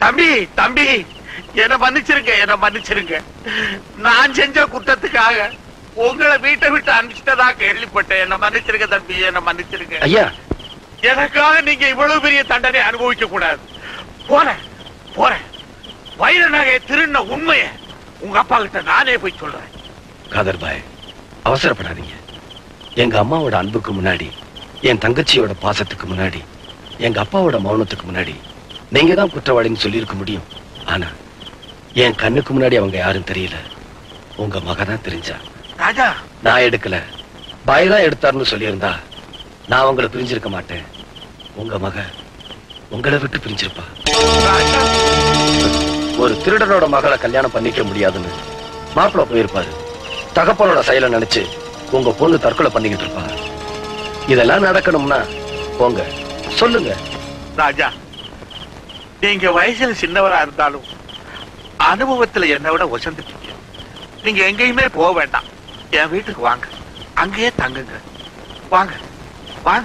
தம்பி தம்பி என்ன மன்னிச்சிருங்க என்ன மன்னிச்சிருங்க நான் செஞ்ச குற்றத்துக்காக உங்களை வீட்டை விட்டு அனுப்பிச்சிட்டதா கேள்விப்பட்டேன் என்ன மன்னிச்சிருங்க தம்பி என்ன மன்னிச்சிருங்க ஐயா எனக்காக நீங்க இவ்வளவு பெரிய தண்டனை அனுபவிக்க கூடாது போறேன் போறேன் வைர நகையை திருண்ண உண்மைய உங்க அப்பா கிட்ட நானே போய் சொல்றேன் காதர் பாய் அவசரப்படாதீங்க எங்க அம்மாவோட அன்புக்கு முன்னாடி என் தங்கச்சியோட பாசத்துக்கு முன்னாடி எங்க அப்பாவோட மௌனத்துக்கு முன்னாடி நீங்க தான் குற்றவாளின்னு சொல்லியிருக்க முடியும் ஆனா என் கண்ணுக்கு முன்னாடி அவங்க யாரும் தெரியல உங்க மக தான் தெரிஞ்சா ராஜா நான் எடுக்கல பாய் தான் எடுத்தாருன்னு சொல்லியிருந்தா நான் உங்களை பிரிஞ்சிருக்க மாட்டேன் உங்க மக உங்களை விட்டு பிரிஞ்சிருப்பா ராஜா ஒரு திருடனோட மகளை கல்யாணம் பண்ணிக்க முடியாதுன்னு மாப்பிள்ள போயிருப்பாரு தகப்பனோட செயலை நினைச்சு உங்க பொண்ணு தற்கொலை பண்ணிக்கிட்டு இருப்பா இதெல்லாம் நடக்கணும்னா போங்க சொல்லுங்க ராஜா நீங்க வயசுல சின்னவரா இருந்தாலும் அனுபவத்துல என்னை விட உசந்துட்டீங்க நீங்க எங்கேயுமே போக வேண்டாம் என் வீட்டுக்கு வாங்க அங்கேயே தங்குங்க வாங்க வாங்க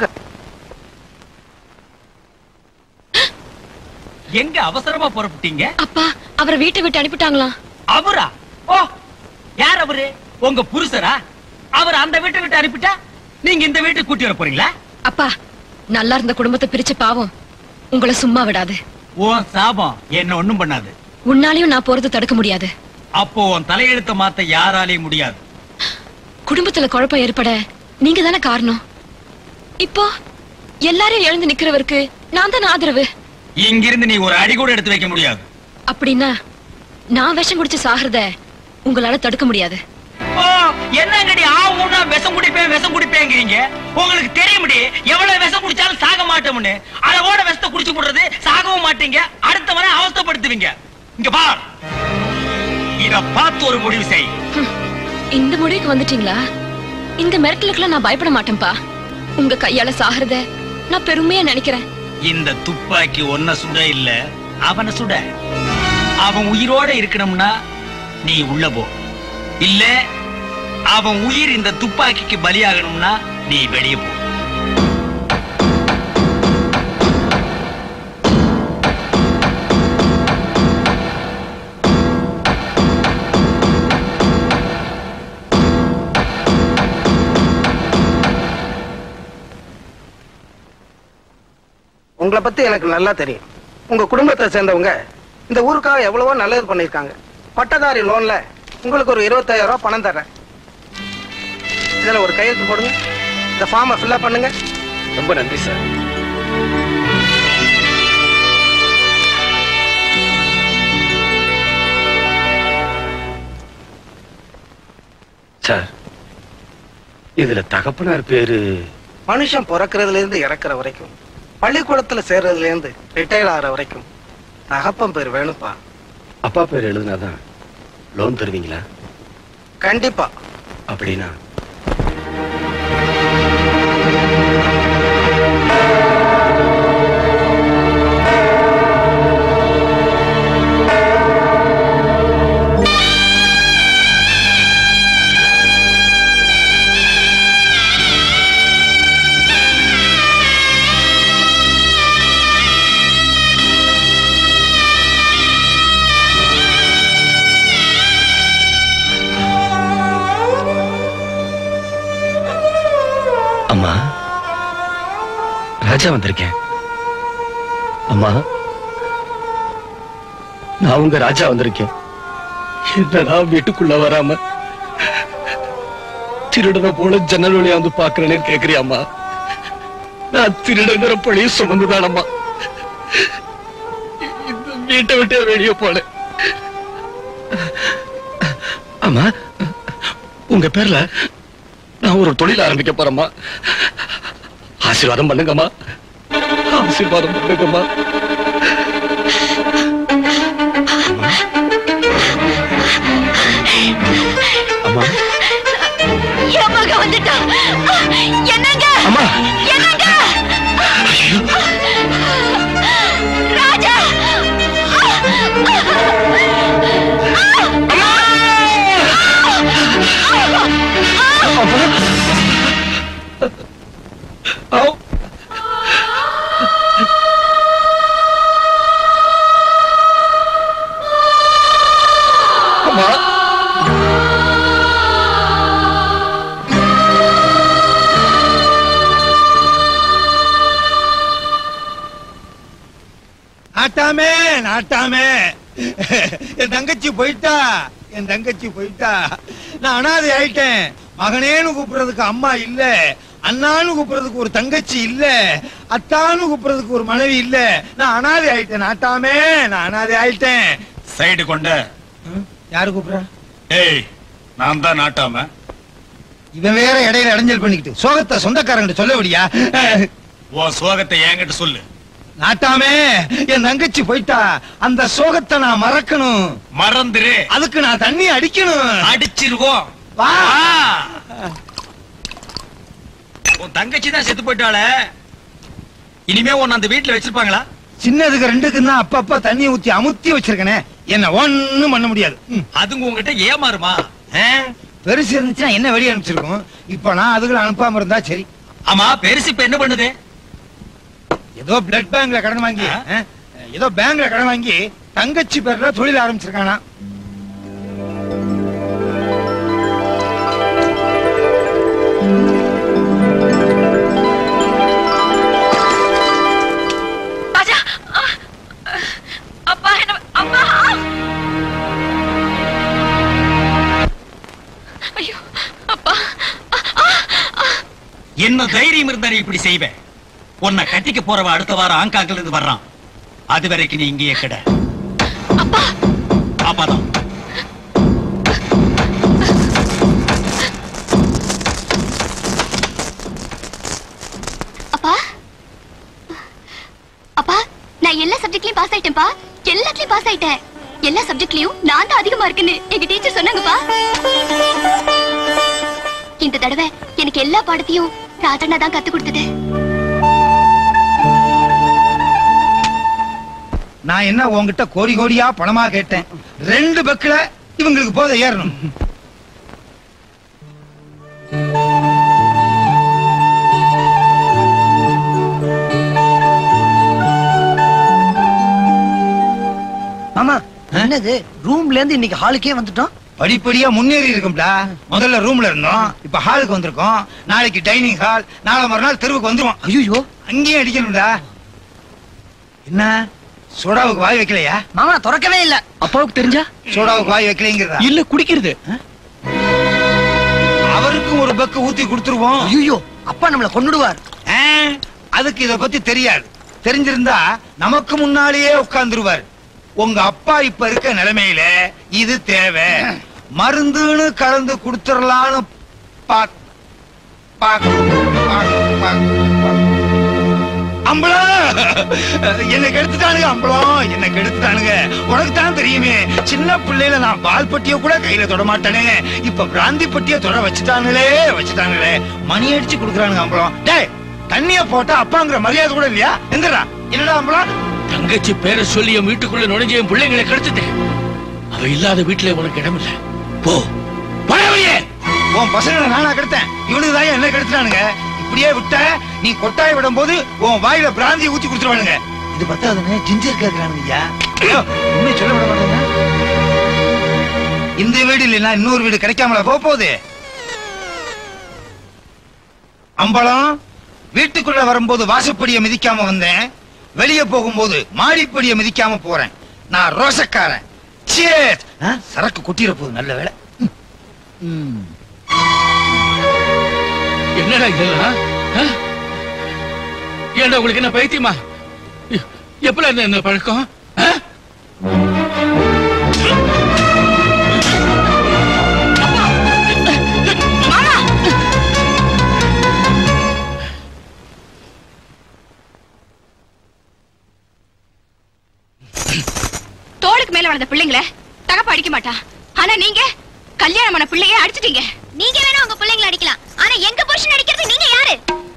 எங்க அவசரமா புறப்பட்டீங்க அப்பா அவரை வீட்டை விட்டு அனுப்பிட்டாங்களாம் அவரா ஓ யார் அவரு உங்க புருஷரா அவர் அந்த வீட்டை விட்டு அனுப்பிட்டா நீங்க இந்த வீட்டுக்கு கூட்டி வர போறீங்களா அப்பா நல்லா இருந்த குடும்பத்தை பிரிச்ச பாவம் உங்களை சும்மா விடாது ஓ சாபம் என்ன ஒண்ணும் பண்ணாது உன்னாலையும் நான் போறது தடுக்க முடியாது அப்போ உன் தலையெழுத்த மாத்த யாராலையும் முடியாது குடும்பத்துல குழப்பம் ஏற்பட நீங்க தானே காரணம் இப்போ எல்லாரையும் எழுந்து நிக்கிறவருக்கு நான் தானே ஆதரவு இங்கிருந்து நீ ஒரு அடி கூட எடுத்து வைக்க முடியாது அப்படின்னா நான் விஷம் குடிச்சு சாகிறத உங்களால தடுக்க முடியாது ஓ என்னங்கடி ஆ ஊனா விஷம் குடிப்பேன் விஷம் குடிப்பேங்கிறீங்க உங்களுக்கு தெரியும்டி எவ்வளவு விஷம் குடிச்சாலும் சாக மாட்டோம்னு அளவோட விஷத்தை குடிச்சு போடுறது சாகவும் மாட்டீங்க அடுத்தவனை அவஸ்தைப்படுத்துவீங்க இங்க பார் இத பார்த்து ஒரு முடிவு செய் ஹம், இந்த முடிவுக்கு வந்துட்டீங்களா இந்த மிரட்டலுக்குலாம் நான் பயப்பட மாட்டேன்பா உங்க கையால சாகிறத நான் பெருமையா நினைக்கிறேன் இந்த துப்பாக்கி ஒன்ன சுட இல்ல அவன சுட அவன் உயிரோட இருக்கணும்னா நீ உள்ள போ இல்ல அவன் உயிர் இந்த துப்பாக்கிக்கு பலியாகணும்னா நீ வெளியே போ உங்களை பத்தி எனக்கு நல்லா தெரியும் உங்க குடும்பத்தை சேர்ந்தவங்க இந்த ஊருக்காக எவ்வளவோ நல்லது பண்ணிருக்காங்க பட்டதாரி லோன்ல உங்களுக்கு ஒரு இருபத்தாயிரம் ரூபாய் பணம் தர்றேன் இதுல ஒரு கையெழுத்து போடுங்க இந்த ஃபார்மை ஃபில்அப் பண்ணுங்க ரொம்ப நன்றி சார் சார் இதுல தகப்பனார் பேரு மனுஷன் பிறக்கிறதுல இருந்து இறக்குற வரைக்கும் பள்ளிக்கூடத்துல சேர்றதுல இருந்து ரிட்டையர் ஆகிற வரைக்கும் தகப்பன் பேர் வேணும்ப்பா அப்பா பேர் எழுதுனாதான் லோன் தருவீங்களா கண்டிப்பா அப்படின்னா அம்மா ராஜா வந்திருக்கேன் அம்மா நான் உங்க ராஜா வந்திருக்கேன் என்னடா வீட்டுக்குள்ள வராம திருடனை போல ஜன்னல் வழியா வந்து பாக்குறேன்னு கேக்குறியாம்மா நான் திருடங்கிற பழியும் சுமந்துதானம்மா இந்த வீட்டை விட்டு வெளியே போல அம்மா உங்க பேர்ல நான் ஒரு தொழில் ஆரம்பிக்க போறேம்மா ஆசீர்வாதம் பண்ணுங்கம்மா ஆசீர்வாதம் பண்ணுங்கம்மா அம்மா என் மக வந்துட்டா என்னங்க அம்மா என்னங்க ஐயோ ராஜா அம்மா ஆ நாட்டாமே நாட்டாமே என் தங்கச்சி போயிட்டா என் தங்கச்சி போயிட்டா நான் அனாதை ஆயிட்டேன் மகனேன்னு கூப்பிடுறதுக்கு அம்மா இல்ல அண்ணான்னு கூப்பிடுறதுக்கு ஒரு தங்கச்சி இல்ல அத்தான்னு கூப்பிடுறதுக்கு ஒரு மனைவி இல்ல நான் அனாதை ஆயிட்டேன் நாட்டாமே நான் அனாதை ஆயிட்டேன் சைடு கொண்ட ம், யாரு கூப்பிடுறா ஏய் நான் தான் நாட்டாம இவன் வேற இடையில இடைஞ்சல் பண்ணிக்கிட்டு சோகத்தை சொந்தக்காரங்கிட்ட சொல்லபடியா உன் சோகத்தை என்கிட்ட சொல்லு நாட்டாமே என் தங்கச்சி போயிட்டா அந்த சோகத்தை நான் மறக்கணும் மறந்துரு அதுக்கு நான் தண்ணி அடிக்கணும் அடிச்சிருவோம் வா. உன் தங்கச்சி தான் செத்து போயிட்டாளே இனிமே உன்னை அந்த வீட்டுல வச்சிருப்பாங்களா சின்னதுக்கு ரெண்டுக்கு தான் அப்பப்ப தண்ணி ஊத்தி அமுத்தி வச்சிருக்கனே என்ன ஒண்ணும் பண்ண முடியாது ம். அதுங்க உங்ககிட்ட ஏமாறுமா ஆ? பெருசு இருந்துச்சுன்னா என்ன வெளியே அனுப்பிச்சிருக்கோம் இப்ப நான் அதுகளை அனுப்பாம இருந்தா சரி ஆமா பெருசு இப்ப என்ன பண்ணுது ஏதோ பிளட் பேங்க்ல கடன் வாங்கி ஆ? ஆ, ஏதோ பேங்க்ல கடன் வாங்கி தங்கச்சி பேர்ல தொழில் ஆரம்பிச்சிருக்கானா ராஜா ஆ! அப்பா என்ன அம்மா ஐயோ அப்பா என்ன தைரியம் இருந்தா நீ இப்படி செய்வ உன்னை கட்டிக்க போறவ அடுத்த வாரம் ஆங்காங்ல இருந்து வர்றான் அது வரைக்கும் நீ இங்கேயே கிட அப்பா பாப்பாதான் அப்பா அப்பா நான் எல்லா சப்ஜெக்ட்லயும் பாஸ் ஆயிட்டேன்ப்பா எல்லாத்துலயும் பாஸ் ஆயிட்டேன் எல்லா சப்ஜெக்ட்லயும் நான் தான் அதிகமா இருக்குன்னு எங்க டீச்சர் சொன்னாங்கப்பா இந்த தடவை எனக்கு எல்லா பாடத்தையும் ராஜண்ணா தான் கத்து கொடுத்தது நான் என்ன உன்கிட்ட கோடி கோடியா பணமா கேட்டேன் ரெண்டு பக்கில இவங்களுக்கு போத ஏறணும் ஆமா என்னது ரூம்ல இருந்து இன்னைக்கு ஹாலுக்கே வந்துட்டோம் படிப்படியா முன்னேறி இருக்கும்டா முதல்ல ரூம்ல இருந்தோம் இப்ப ஹாலுக்கு வந்திருக்கோம் நாளைக்கு டைனிங் ஹால் நாளை மறுநாள் தெருவுக்கு வந்துருவோம் ஐயோ அங்கேயும் அடிக்கணும்டா என்ன சோடாவுக்கு வாய் வைக்கலையா மாமா திறக்கவே இல்ல அப்பாவுக்கு தெரிஞ்சா சோடாவுக்கு வாய் வைக்கலைங்கிறதா இல்ல குடிக்கிறது அவருக்கும் ஒரு பக்கு ஊத்தி கொடுத்துருவோம் ஐயோ அப்பா நம்மள கொன்னுடுவார் ஆ, அதுக்கு இத பத்தி தெரியாது தெரிஞ்சிருந்தா நமக்கு முன்னாலேயே உட்கார்ந்துருவார் உங்க அப்பா இப்ப இருக்க நிலைமையில இது தேவை மருந்துன்னு கலந்து கொடுத்துடலான்னு பாக் பாக் பாக் பாக் அம்பளம் என்ன கெடுத்துட்டானுங்க அம்பளம் என்ன கெடுத்துட்டானுங்க உனக்கு தான் தெரியுமே சின்ன பிள்ளையில நான் பால் பட்டிய கூட கையில தொட மாட்டேனே இப்ப பிராந்தி பட்டிய தொட வச்சுட்டானுங்களே வச்சுட்டானுங்களே மணி அடிச்சு குடுக்குறானுங்க அம்பளம் டேய் தண்ணிய போட்டா அப்பாங்கிற மரியாதை கூட இல்லையா எங்கடா என்னடா அம்பளம் தங்கச்சி பேரை சொல்லி என் வீட்டுக்குள்ள நுழைஞ்ச என் பிள்ளைங்களை கெடுத்துட்டேன் அவ இல்லாத வீட்டுல உனக்கு இடம் இல்ல போ போடா வெளியே. உன் பசங்களை நானா கெடுத்தேன் இவனுக்கு தான் என்ன கெடுத்துட்டானுங்க இப்படியே விட்ட நீ கொட்டாய் விடும் போது உன் வாயில பிராந்தியை ஊத்தி குடுத்துருவானுங்க இது பத்தாதுன்னு ஜிஞ்சர் கேக்குறானுங்க ஐயா ஐயோ, உண்மையை சொல்ல விட மாட்டேங்க இந்த வீடு இல்லைன்னா இன்னொரு வீடு கிடைக்காமல போக போகுது அம்பலம் வீட்டுக்குள்ள வரும்போது வாசப்படியை மிதிக்காம வந்தேன் வெளியே போகும்போது மாடிப்படியை மிதிக்காம போறேன் நான் ரோசக்காரன் Cheers. ஆ, சரக்கு கொட்டிட போகுது நல்ல வேலை என்னடா இதெல்லாம் ஆ? ஏன்டா உங்களுக்கு என்ன பைத்தியமா எ- எப்பல இந்த இந்த பழக்கம் ஆ? தோளுக்கு மேல வளர்ந்த பிள்ளைங்கள தகப்ப அடிக்க மாட்டா ஆனா நீங்க கல்யாணமான பிள்ளைய அடிச்சிட்டீங்க நீங்க வேணா உங்க பிள்ளைங்களை அடிக்கலாம் ஆனா எங்க புருஷன் அடிக்கிறது நீங்க யாரு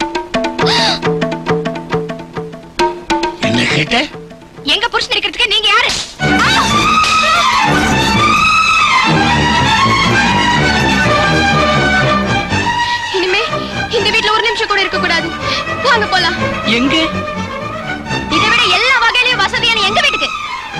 என்ன கேட்ட எங்க புருஷன் இருக்கிறதுக்கு நீங்க யாரு இனிமே இந்த வீட்ல ஒரு நிமிஷம் கூட இருக்க கூடாது வாங்க போலாம் எங்க இதை விட எல்லா வகையிலயும் வசதியான எங்க வீட்டுக்கு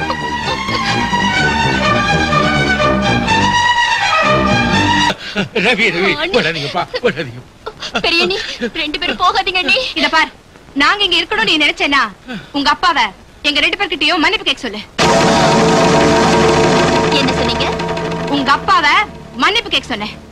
ரவி ரவி அண்ணி. விடாதீங்கப்பா விடாதீங்க பெரியண்ணி ரெண்டு பேரும் போகாதீங்க அண்ணி இத பார் நாங்க இங்க இருக்கணும் நீ நினைச்சேனா உங்க அப்பாவை எங்க ரெண்டு பேர்கிட்டயும் மன்னிப்பு கேட்க சொல்லு என்ன சொன்னீங்க உங்க அப்பாவை மன்னிப்பு கேட்க சொன்னேன்